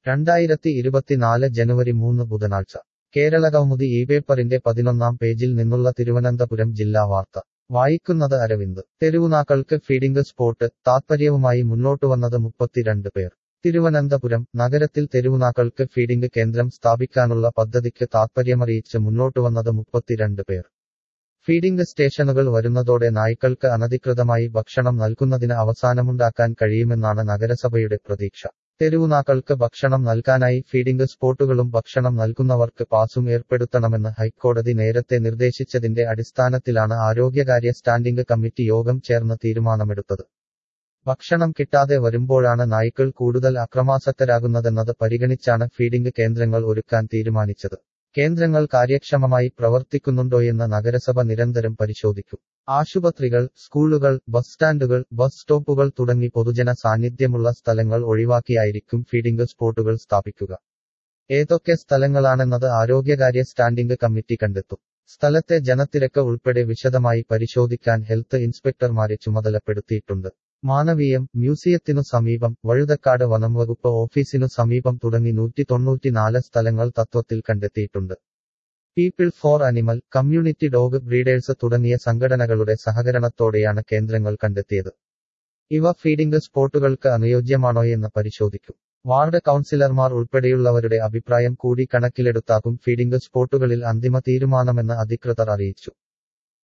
രണ്ടായിരത്തി ഇരുപത്തിനാല് ജനുവരി മൂന്ന് ബുധനാഴ്ച കേരളകൗമുദി ഈ പേപ്പറിന്റെ പതിനൊന്നാം പേജിൽ നിന്നുള്ള തിരുവനന്തപുരം ജില്ലാ വാർത്ത വായിക്കുന്നത് അരവിന്ദ് തെരുവുനാക്കൾക്ക് ഫീഡിംഗ് സ്പോട്ട് താത്പര്യവുമായി മുന്നോട്ടുവന്നത് മുപ്പത്തിരണ്ട് പേർ തിരുവനന്തപുരം നഗരത്തിൽ തെരുവുനാക്കൾക്ക് ഫീഡിംഗ് കേന്ദ്രം സ്ഥാപിക്കാനുള്ള പദ്ധതിക്ക് താത്പര്യമറിയിച്ച് മുന്നോട്ടുവന്നത് മുപ്പത്തിരണ്ട് പേർ ഫീഡിംഗ് സ്റ്റേഷനുകൾ വരുന്നതോടെ നായ്ക്കൾക്ക് അനധികൃതമായി ഭക്ഷണം നൽകുന്നതിന് അവസാനമുണ്ടാക്കാൻ കഴിയുമെന്നാണ് നഗരസഭയുടെ പ്രതീക്ഷ തെരുവുനാക്കൾക്ക് ഭക്ഷണം നൽകാനായി ഫീഡിംഗ് സ്പോട്ടുകളും ഭക്ഷണം നൽകുന്നവർക്ക് പാസും ഏർപ്പെടുത്തണമെന്ന് ഹൈക്കോടതി നേരത്തെ നിർദ്ദേശിച്ചതിന്റെ അടിസ്ഥാനത്തിലാണ് ആരോഗ്യകാര്യ സ്റ്റാൻഡിംഗ് കമ്മിറ്റി യോഗം ചേർന്ന് തീരുമാനമെടുത്തത് ഭക്ഷണം കിട്ടാതെ വരുമ്പോഴാണ് നായ്ക്കൾ കൂടുതൽ അക്രമാസക്തരാകുന്നതെന്നത് പരിഗണിച്ചാണ് ഫീഡിംഗ് കേന്ദ്രങ്ങൾ ഒരുക്കാൻ തീരുമാനിച്ചത് കേന്ദ്രങ്ങൾ കാര്യക്ഷമമായി പ്രവർത്തിക്കുന്നുണ്ടോയെന്ന് നഗരസഭ നിരന്തരം പരിശോധിക്കും ആശുപത്രികൾ സ്കൂളുകൾ ബസ് സ്റ്റാൻഡുകൾ ബസ് സ്റ്റോപ്പുകൾ തുടങ്ങി പൊതുജന സാന്നിധ്യമുള്ള സ്ഥലങ്ങൾ ഒഴിവാക്കിയായിരിക്കും ഫീഡിംഗ് സ്പോട്ടുകൾ സ്ഥാപിക്കുക ഏതൊക്കെ സ്ഥലങ്ങളാണെന്നത് ആരോഗ്യകാര്യ സ്റ്റാൻഡിംഗ് കമ്മിറ്റി കണ്ടെത്തും സ്ഥലത്തെ ജനത്തിരക്ക് ഉൾപ്പെടെ വിശദമായി പരിശോധിക്കാൻ ഹെൽത്ത് ഇൻസ്പെക്ടർമാരെ ചുമതലപ്പെടുത്തിയിട്ടുണ്ട് മാനവീയം മ്യൂസിയത്തിനു സമീപം വഴുതക്കാട് വനംവകുപ്പ് ഓഫീസിനു സമീപം തുടങ്ങി നൂറ്റി തൊണ്ണൂറ്റിനാല് സ്ഥലങ്ങൾ തത്വത്തിൽ കണ്ടെത്തിയിട്ടുണ്ട് people for animal community dog breeders തുടങ്ങിയ സംഘടനകളുടെ സഹകരണത്തോടെയാണ് കേന്ദ്രങ്ങൾ കണ്ടെത്തിയത് ഇവ ഫീഡിംഗ് സ്പോട്ടുകൾക്ക് അനുയോജ്യമാണോയെന്ന് പരിശോധിക്കും വാർഡ് കൗൺസിലർമാർ ഉൾപ്പെടെയുള്ളവരുടെ അഭിപ്രായം കൂടി കണക്കിലെടുത്താകും ഫീഡിംഗ് സ്പോട്ടുകളിൽ അന്തിമ തീരുമാനമെന്ന് അധികൃതർ അറിയിച്ചു